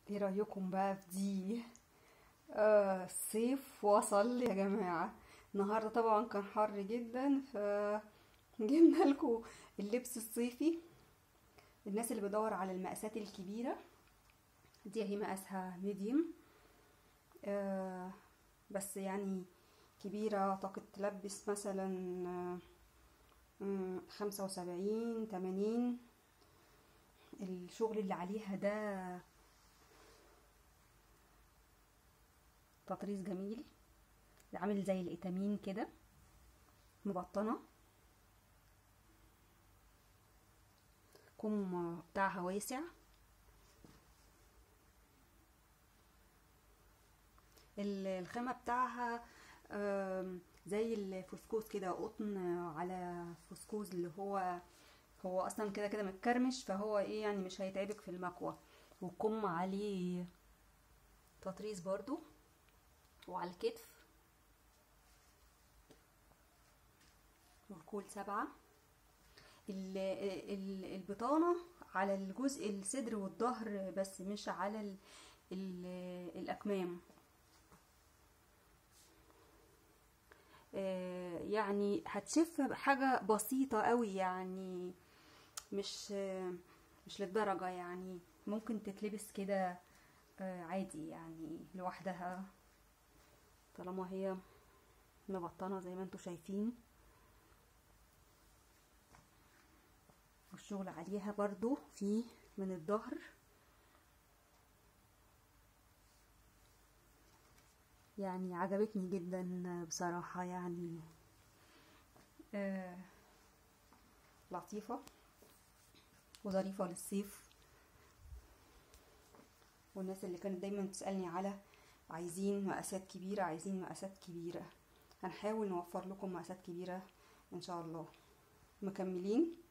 ايه رأيكم بقى في دي آه الصيف وصل يا جماعة النهاردة طبعا كان حر جدا ف جبنا لكم اللبس الصيفي الناس اللي بتدور على المقاسات الكبيرة دي هي مقاسها ميديوم آه بس يعني كبيرة طاقة تلبس مثلا آه، خمسة وسبعين تمانين الشغل اللي عليها ده تطريز جميل عامل زي الإتامين كده مبطنة كم بتاعها واسع ال- الخامة بتاعها آم، زي الفسكوز كده قطن على فسكوز اللي هو هو اصلا كده كده متكرمش فهو ايه يعني مش هيتعبك في المكوى والكم عليه تطريز برضو وعلى الكتف والكول سبعة ال- ال- البطانة على الجزء الصدر والظهر بس مش على ال ال الأكمام آه، يعني هتشف حاجة بسيطة قوي يعني مش مش للدرجة يعني ممكن تتلبس كده آه، عادي يعني لوحدها طالما هي مبطنة زي ما انتوا شايفين والشغل عليها برضو في من الظهر يعني عجبتني جدا بصراحة يعني آه لطيفة وظريفة للصيف والناس اللي كانت دايما تسألني على عايزين مقاسات كبيرة عايزين مقاسات كبيرة هنحاول نوفر لكم مقاسات كبيرة ان شاء الله مكملين